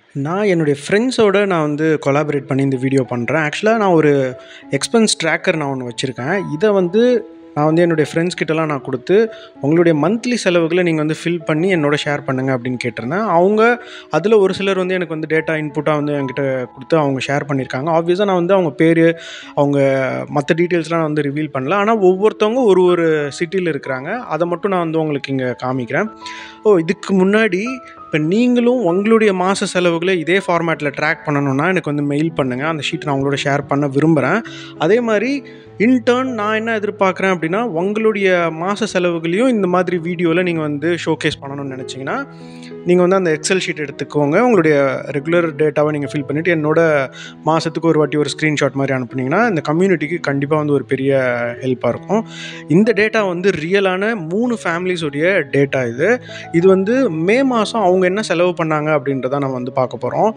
நான் என்னுடைய ஃப்ரெண்ட்ஸோட நான் வந்து கொலாபரேட் பண்ணி இந்த வீடியோ பண்ணுறேன் ஆக்சுவலாக நான் ஒரு எக்ஸ்பென்ஸ் ட்ராக்கர் நான் ஒன்று வச்சுருக்கேன் இதை வந்து நான் வந்து என்னுடைய ஃப்ரெண்ட்ஸ் கிட்டலாம் நான் கொடுத்து உங்களுடைய மந்த்லி செலவுகளை நீங்கள் வந்து ஃபில் பண்ணி என்னோட ஷேர் பண்ணுங்கள் அப்படின்னு கேட்டிருந்தேன் அவங்க அதில் ஒரு சிலர் வந்து எனக்கு வந்து டேட்டா இன்புட்டாக வந்து என்கிட்ட கொடுத்து அவங்க ஷேர் பண்ணியிருக்காங்க ஆப்வியஸாக நான் வந்து அவங்க பேர் அவங்க மற்ற டீட்டெயில்ஸ்லாம் நான் வந்து ரிவீல் பண்ணல ஆனால் ஒவ்வொருத்தவங்க ஒரு ஒரு சிட்டியில் இருக்கிறாங்க அதை மட்டும் நான் வந்து உங்களுக்கு இங்கே காமிக்கிறேன் ஓ இதுக்கு முன்னாடி இப்போ நீங்களும் உங்களுடைய மாத செலவுகளை இதே ஃபார்மேட்டில் ட்ராக் பண்ணணுன்னா எனக்கு வந்து மெயில் பண்ணுங்கள் அந்த ஷீட் நான் உங்களோட ஷேர் பண்ண விரும்புகிறேன் அதே மாதிரி இன்டர்ன் நான் என்ன எதிர்பார்க்குறேன் அப்படின்னா உங்களுடைய மாத செலவுகளையும் இந்த மாதிரி வீடியோவில் நீங்கள் வந்து ஷோகேஸ் பண்ணணும்னு நினச்சிங்கன்னா நீங்கள் வந்து அந்த எக்ஸல் ஷீட் எடுத்துக்கோங்க உங்களுடைய ரெகுலர் டேட்டாவை நீங்கள் ஃபில் பண்ணிவிட்டு என்னோட மாதத்துக்கு ஒரு வாட்டி ஒரு ஸ்க்ரீன்ஷாட் மாதிரி அனுப்புனீங்கன்னா இந்த கம்யூனிட்டிக்கு கண்டிப்பாக வந்து ஒரு பெரிய ஹெல்ப்பாக இருக்கும் இந்த டேட்டா வந்து ரியலான மூணு ஃபேமிலிஸுடைய டேட்டா இது இது வந்து மே மாதம் அவங்க என்ன செலவு பண்ணாங்க அப்படின்றத நம்ம வந்து பார்க்க போகிறோம்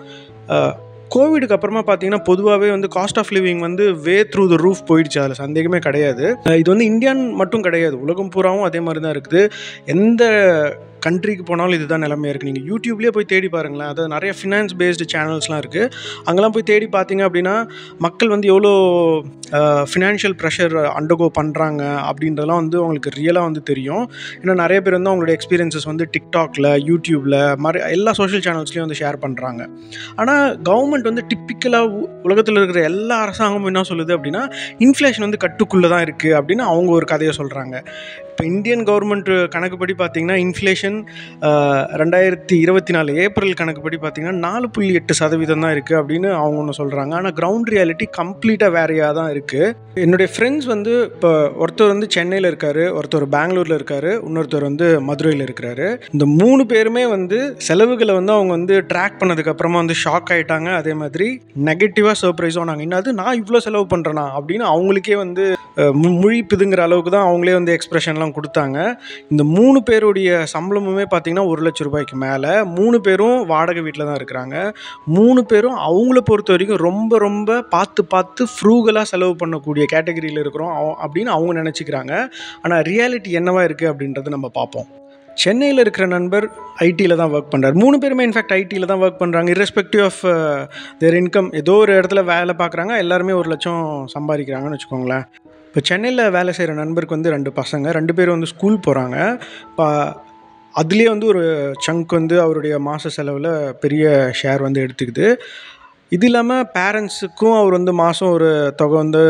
கோவிடுக்கு அப்புறமா பார்த்தீங்கன்னா பொதுவாகவே வந்து காஸ்ட் ஆஃப் லிவிங் வந்து வே த்ரூ த ரூஃப் போயிடுச்சு அதில் சந்தேகமே கிடையாது அஹ் இது வந்து இந்தியான் மட்டும் கிடையாது உலகம் பூராவும் அதே மாதிரி தான் இருக்குது எந்த கண்ட்ரிக்கு போனாலும் இதுதான் நிலைமையாக இருக்குது நீங்கள் யூடியூப்லேயே போய் தேடி பாருங்களேன் அதாவது நிறைய ஃபினான்ஸ் பேஸ்டு சேனல்ஸ்லாம் இருக்குது அங்கெல்லாம் போய் தேடி பார்த்தீங்க அப்படின்னா மக்கள் வந்து எவ்வளோ ஃபினான்ஷியல் ப்ரெஷர் அண்டர்கோ பண்ணுறாங்க அப்படின்றதெல்லாம் வந்து அவங்களுக்கு ரியலாக வந்து தெரியும் ஏன்னா நிறைய பேர் வந்து அவங்களுடைய எக்ஸ்பீரியன்சஸ் வந்து டிக்டாக்ல யூடியூப்பில் மாதிரி எல்லா சோஷியல் சேனல்ஸ்லையும் வந்து ஷேர் பண்ணுறாங்க ஆனால் கவர்மெண்ட் வந்து டிப்பிக்கலாக உலகத்தில் இருக்கிற எல்லா அரசாங்கமும் என்ன சொல்லுது அப்படின்னா இன்ஃப்ளேஷன் வந்து கட்டுக்குள்ளே தான் இருக்குது அப்படின்னு அவங்க ஒரு கதையை சொல்கிறாங்க இப்போ இந்தியன் கவர்மெண்ட் கணக்குப்படி பார்த்தீங்கன்னா இன்ஃப்ளேஷன் ரெண்டாயிரத்தி இருபத்தி நாலு ஏப்ரல் கணக்குப்படி பார்த்தீங்கன்னா நாலு புள்ளி எட்டு சதவீதம் தான் இருக்குது அப்படின்னு அவங்க ஒன்று சொல்கிறாங்க ஆனால் கிரவுண்ட் ரியாலிட்டி கம்ப்ளீட்டாக வேறையாக தான் இருக்குது என்னுடைய ஃப்ரெண்ட்ஸ் வந்து இப்போ ஒருத்தர் வந்து சென்னையில் இருக்கார் ஒருத்தர் பெங்களூரில் இருக்கார் இன்னொருத்தர் வந்து மதுரையில் இருக்கிறாரு இந்த மூணு பேருமே வந்து செலவுகளை வந்து அவங்க வந்து ட்ராக் பண்ணதுக்கப்புறமா வந்து ஷாக் ஆகிட்டாங்க அதே மாதிரி நெகட்டிவாக சர்ப்ரைஸ் ஆனாங்க என்னது நான் இவ்வளோ செலவு பண்ணுறேனா அப்படின்னு அவங்களுக்கே வந்து அஹ், மு- முழிப்புதுங்கிற அளவுக்கு தான் அவங்களே வந்து எக்ஸ்பிரஷன்லாம் கொடுத்தாங்க இந்த மூணு பேருடைய சம்பளமுமே பார்த்தீங்கன்னா ஒரு லட்ச ரூபாய்க்கு மேலே மூணு பேரும் வாடகை வீட்டில் தான் இருக்கிறாங்க மூணு பேரும் அவங்கள பொறுத்த வரைக்கும் ரொம்ப ரொம்ப பார்த்து பார்த்து ஃப்ரூகலாக செலவு பண்ணக்கூடிய கேட்டகரியில் இருக்கிறோம் அவ- அப்படின்னு அவங்க நினச்சிக்கிறாங்க ஆனால் ரியாலிட்டி என்னவா இருக்குது அப்படின்றத நம்ம பார்ப்போம் சென்னையில் இருக்கிற நண்பர் ஐடியில் தான் ஒர்க் பண்ணுறாரு மூணு பேருமே இன்ஃபேக்ட் ஐடியில் தான் ஒர்க் பண்ணுறாங்க irrespective ஆஃப் தேர் இன்கம் ஏதோ ஒரு இடத்துல வேலை பார்க்குறாங்க எல்லாருமே ஒரு லட்சம் சம்பாதிக்கிறாங்கன்னு வச்சுக்கோங்களேன் இப்போ சென்னையில் வேலை செய்கிற நண்பருக்கு வந்து ரெண்டு பசங்க ரெண்டு பேரும் வந்து ஸ்கூல் போகிறாங்க இப்போ அதுலேயே வந்து ஒரு சங்க் வந்து அவருடைய மாத செலவில் பெரிய ஷேர் வந்து எடுத்துக்குது இது இல்லாமல் பேரண்ட்ஸுக்கும் அவர் வந்து மாதம் ஒரு தொகை வந்து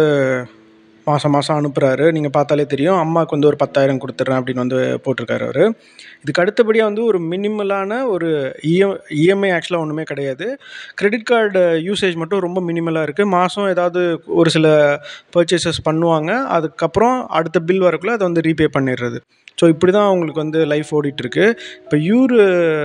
மாதம் மாதம் அனுப்புகிறாரு நீங்கள் பார்த்தாலே தெரியும் அம்மாவுக்கு வந்து ஒரு பத்தாயிரம் கொடுத்துட்றேன் அப்படின்னு வந்து போட்டிருக்காரு அவர் இதுக்கு அடுத்தபடியாக வந்து ஒரு மினிமலான ஒரு இஎம் இஎம்ஐ ஆக்சுவலாக ஒன்றுமே கிடையாது கிரெடிட் கார்டு யூசேஜ் மட்டும் ரொம்ப மினிமலாக இருக்குது மாதம் ஏதாவது ஒரு சில பர்ச்சேசஸ் பண்ணுவாங்க அதுக்கப்புறம் அடுத்த பில் வரக்குள்ள அதை வந்து ரீபே பண்ணிடுறது ஸோ இப்படி தான் அவங்களுக்கு வந்து லைஃப் ஓடிட்டுருக்கு இப்போ இவர்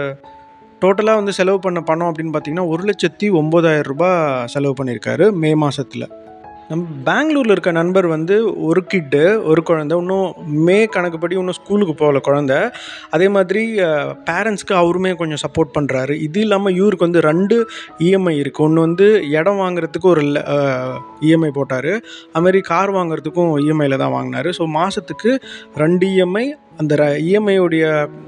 டோட்டலாக வந்து செலவு பண்ண பணம் அப்படின்னு பார்த்தீங்கன்னா ஒரு லட்சத்தி ஒம்பதாயிரம் ரூபாய் செலவு பண்ணியிருக்காரு மே மாதத்தில் நம்ம பெங்களூரில் இருக்க நண்பர் வந்து ஒரு கிட்டு ஒரு குழந்தை இன்னும் மே கணக்குப்படி இன்னும் ஸ்கூலுக்கு போகல குழந்தை அதே மாதிரி பேரண்ட்ஸ்க்கு அவருமே கொஞ்சம் சப்போர்ட் பண்ணுறாரு இது இல்லாமல் இவருக்கு வந்து ரெண்டு இஎம்ஐ இருக்குது ஒன்று வந்து இடம் வாங்குறதுக்கு ஒரு இஎம்ஐ போட்டார் அதுமாரி கார் வாங்குறதுக்கும் இஎம்ஐயில் தான் வாங்கினாரு ஸோ மாதத்துக்கு ரெண்டு இஎம்ஐ அந்த இஎம்ஐயோடைய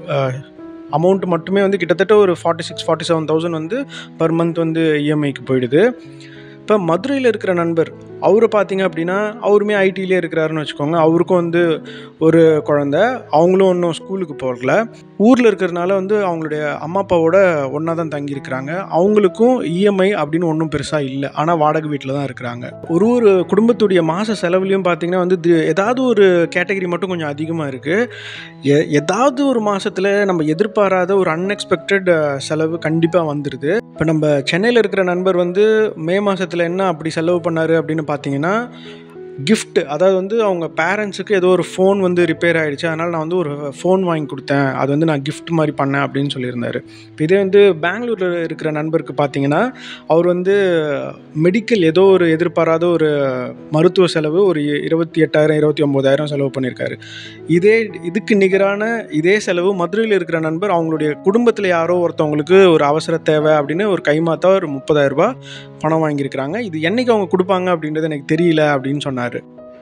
அமௌண்ட் மட்டுமே வந்து கிட்டத்தட்ட ஒரு forty six forty seven thousand வந்து பர் மந்த் வந்து இஎம்ஐக்கு போயிடுது இப்போ மதுரையில் இருக்கிற நண்பர் அவரை பார்த்தீங்க அப்படின்னா அவருமே ஐடியிலே இருக்கிறாருன்னு வச்சுக்கோங்க அவருக்கும் வந்து ஒரு குழந்த அவங்களும் இன்னும் ஸ்கூலுக்கு போகல ஊரில் இருக்கிறதுனால வந்து அவங்களுடைய அம்மா அப்பாவோட ஒன்றா தான் தங்கியிருக்கிறாங்க அவங்களுக்கும் இஎம்ஐ அப்படின்னு ஒன்றும் பெருசாக இல்லை ஆனால் வாடகை வீட்டில் தான் இருக்கிறாங்க ஒரு ஒரு குடும்பத்துடைய மாத செலவுலையும் பார்த்தீங்கன்னா வந்து தி- ஏதாவது ஒரு கேட்டகரி மட்டும் கொஞ்சம் அதிகமாக இருக்குது எ ஏதாவது ஒரு மாதத்தில் நம்ம எதிர்பாராத ஒரு அன்எக்ஸ்பெக்டட் செலவு கண்டிப்பாக வந்துடுது இப்போ நம்ம சென்னையில் இருக்கிற நண்பர் வந்து மே மாதத்தில் என்ன அப்படி செலவு பண்ணார் அப்படின்னு பார்த்தீங்கன்னா gift அதாவது வந்து அவங்க பேரண்ட்ஸுக்கு ஏதோ ஒரு ஃபோன் வந்து ரிப்பேர் ஆகிடுச்சு அதனால் நான் வந்து ஒரு ஃபோன் வாங்கி கொடுத்தேன் அது வந்து நான் gift மாதிரி பண்ணேன் அப்படின்னு சொல்லியிருந்தாரு இப்போ இதே வந்து பெங்களூரில் இருக்கிற நண்பருக்கு பார்த்தீங்கன்னா அவர் வந்து மெடிக்கல் ஏதோ ஒரு எதிர்பாராத ஒரு மருத்துவ செலவு ஒரு இருபத்தி எட்டாயிரம் இருபத்தி ஒம்போதாயிரம் செலவு பண்ணியிருக்காரு இதே இதுக்கு நிகரான இதே செலவு மதுரையில் இருக்கிற நண்பர் அவங்களுடைய குடும்பத்தில் யாரோ ஒருத்தவங்களுக்கு ஒரு அவசர தேவை அப்படின்னு ஒரு கைமாத்தா ஒரு முப்பதாயிரம் ரூபாய் பணம் வாங்கியிருக்கிறாங்க இது என்னைக்கு அவங்க கொடுப்பாங்க அப்படின்றது எனக்கு தெரியல அப்படின்னு சொன்னார்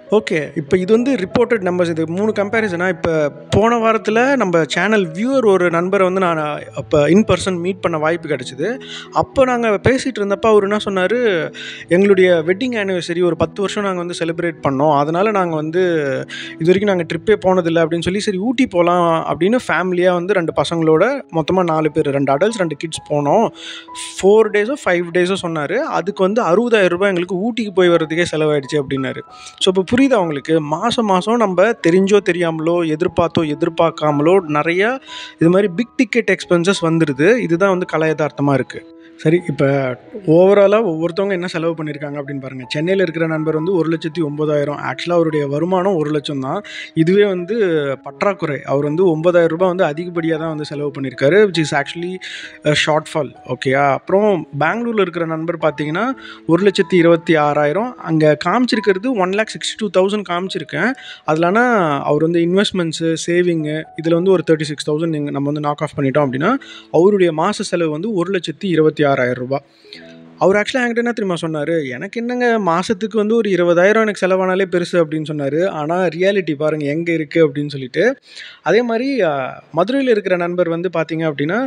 ஓகே இப்போ இது வந்து ரிப்போர்ட்டட் நம்பர்ஸ் இது மூணு கம்பேரிசனாக இப்போ போன வாரத்தில் நம்ம சேனல் வியூவர் ஒரு நண்பரை வந்து நான் அப்போ இன் பர்சன் மீட் பண்ண வாய்ப்பு கிடச்சிது அப்போ நாங்கள் பேசிகிட்டு இருந்தப்போ அவர் என்ன சொன்னார் எங்களுடைய வெட்டிங் ஆனிவர்சரி ஒரு பத்து வருஷம் நாங்கள் வந்து செலிப்ரேட் பண்ணோம் அதனால் நாங்கள் வந்து இது வரைக்கும் நாங்கள் ட்ரிப்பே போனதில்லை அப்படின்னு சொல்லி சரி ஊட்டி போகலாம் அப்படின்னு ஃபேமிலியாக வந்து ரெண்டு பசங்களோட மொத்தமாக நாலு பேர் ரெண்டு அடல்ட்ஸ் ரெண்டு கிட்ஸ் போனோம் ஃபோர் டேஸோ ஃபைவ் டேஸோ சொன்னார் அதுக்கு வந்து அறுபதாயிரம் ரூபாய் எங்களுக்கு ஊட்டிக்கு போய் வர்றதுக்கே செலவாயிடுச்சு அப்படின்னாரு ஸோ இப்போ புரியுது அவங்களுக்கு மாதம் மாதம் நம்ம தெரிஞ்சோ தெரியாமலோ எதிர்பார்த்தோ எதிர்பார்க்காமலோ நிறையா இது மாதிரி பிக் டிக்கெட் எக்ஸ்பென்சஸ் வந்துடுது இதுதான் வந்து கலை யதார்த்தமாக இருக்குது சரி இப்போ ஓவராலாக ஒவ்வொருத்தவங்க என்ன செலவு பண்ணியிருக்காங்க அப்படின்னு பாருங்கள் சென்னையில் இருக்கிற நண்பர் வந்து ஒரு லட்சத்தி ஒம்பதாயிரம் ஆக்சுவலாக அவருடைய வருமானம் ஒரு லட்சம் தான் இதுவே வந்து பற்றாக்குறை அவர் வந்து ஒம்பதாயிரம் ரூபாய் வந்து அதிகப்படியாக தான் வந்து செலவு பண்ணியிருக்காரு which is actually short fall ஓகேயா அப்புறம் பெங்களூரில் இருக்கிற நண்பர் பார்த்தீங்கன்னா ஒரு லட்சத்தி இருபத்தி ஆறாயிரம் அங்கே காமிச்சிருக்கிறது one lakh sixty two thousand காமிச்சிருக்கேன் அதில் அவர் வந்து இன்வெஸ்ட்மெண்ட்ஸு சேவிங்கு இதில் வந்து ஒரு தேர்ட்டி சிக்ஸ் தௌசண்ட் நீங்கள் நம்ம வந்து நாக் ஆஃப் பண்ணிட்டோம் அப்படின்னா அவருடைய மாத செலவு வந்து ஒரு லட்சத்தி இருபத்தி ஆறாயிரம் ரூபாய் அவர் ஆக்சுவலாக என்கிட்ட என்ன தெரியுமா சொன்னார் எனக்கு என்னங்க மாதத்துக்கு வந்து ஒரு இருபதாயிரம் எனக்கு செலவானாலே பெருசு அப்படின்னு சொன்னார் ஆனால் ரியாலிட்டி பாருங்கள் எங்கே இருக்குது அப்படின்னு சொல்லிட்டு அதே மாதிரி மதுரையில் இருக்கிற நண்பர் வந்து பார்த்தீங்க அப்படின்னா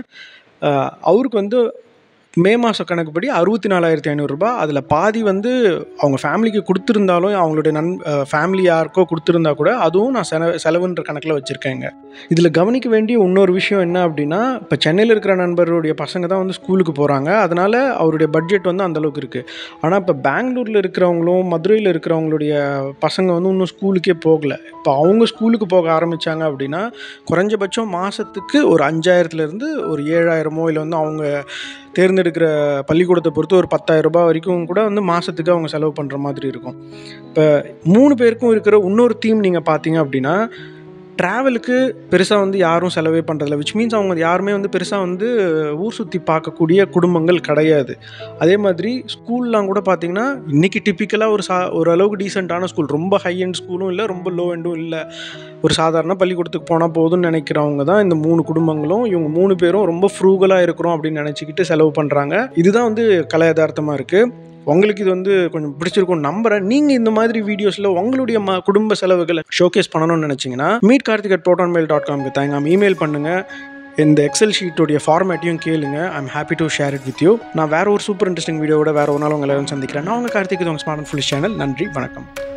அவருக்கு வந்து மே மாத கணக்குப்படி அறுபத்தி நாலாயிரத்தி ஐநூறுரூபா அதில் பாதி வந்து அவங்க ஃபேமிலிக்கு கொடுத்துருந்தாலும் அவங்களுடைய நன் ஃபேமிலி யாருக்கோ கொடுத்துருந்தா கூட அதுவும் நான் செலவு செலவுன்ற கணக்கில் வச்சுருக்கேங்க இதில் கவனிக்க வேண்டிய இன்னொரு விஷயம் என்ன அப்படின்னா இப்போ சென்னையில் இருக்கிற நண்பருடைய பசங்க தான் வந்து ஸ்கூலுக்கு போகிறாங்க அதனால் அவருடைய பட்ஜெட் வந்து அந்தளவுக்கு இருக்குது ஆனால் இப்போ பெங்களூரில் இருக்கிறவங்களும் மதுரையில் இருக்கிறவங்களுடைய பசங்க வந்து இன்னும் ஸ்கூலுக்கே போகலை இப்போ அவங்க ஸ்கூலுக்கு போக ஆரம்பித்தாங்க அப்படின்னா குறைஞ்சபட்சம் மாதத்துக்கு ஒரு அஞ்சாயிரத்துலேருந்து ஒரு ஏழாயிரமோ இல்லை வந்து அவங்க தேர்ந்தெடுக்கிற பள்ளிக்கூடத்தை பொறுத்து ஒரு பத்தாயிரம் ரூபாய் வரைக்கும் கூட வந்து மாதத்துக்கு அவங்க செலவு பண்ணுற மாதிரி இருக்கும் இப்போ மூணு பேருக்கும் இருக்கிற இன்னொரு தீம் நீங்கள் பார்த்தீங்க அப்படின்னா ட்ராவலுக்கு பெருசாக வந்து யாரும் செலவே பண்ணுறதில்ல விச் மீன்ஸ் அவங்க யாருமே வந்து பெருசாக வந்து ஊர் சுற்றி பார்க்கக்கூடிய குடும்பங்கள் கிடையாது அதே மாதிரி ஸ்கூல்லாம் கூட பார்த்திங்கன்னா இன்றைக்கி டிப்பிக்கலாக ஒரு சா ஓரளவுக்கு டீசெண்டான ஸ்கூல் ரொம்ப ஹை எண்ட் ஸ்கூலும் இல்லை ரொம்ப லோ எண்டும் இல்லை ஒரு சாதாரண பள்ளிக்கூடத்துக்கு போனால் போதும்னு நினைக்கிறவங்க தான் இந்த மூணு குடும்பங்களும் இவங்க மூணு பேரும் ரொம்ப ஃப்ரூகலாக இருக்கிறோம் அப்படின்னு நினச்சிக்கிட்டு செலவு பண்ணுறாங்க இதுதான் வந்து கலை யதார்த்தமாக இருக்குது உங்களுக்கு இது வந்து கொஞ்சம் பிடிச்சிருக்கும் நம்புறேன் நீங்கள் இந்த மாதிரி வீடியோஸில் உங்களுடைய ம குடும்ப செலவுகளை ஷோகேஸ் பண்ணணும்னு நினச்சிங்கன்னா meet Karthik at Proton mail dot காம்க்கு தேங்காம இமெயில் பண்ணுங்கள் இந்த எக்ஸல் ஷீட்டோடைய ஃபார்மேட்டையும் கேளுங்க I'm happy to share it with you நான் வேற ஒரு சூப்பர் இன்ட்ரெஸ்டிங் வீடியோட வேற ஒரு நாள் உங்களை சந்திக்கிறேன் நான் உங்கள் கார்த்திக் உங்கள் ஸ்மார்ட் ஃபுல் சேனல் நன்றி வணக்கம்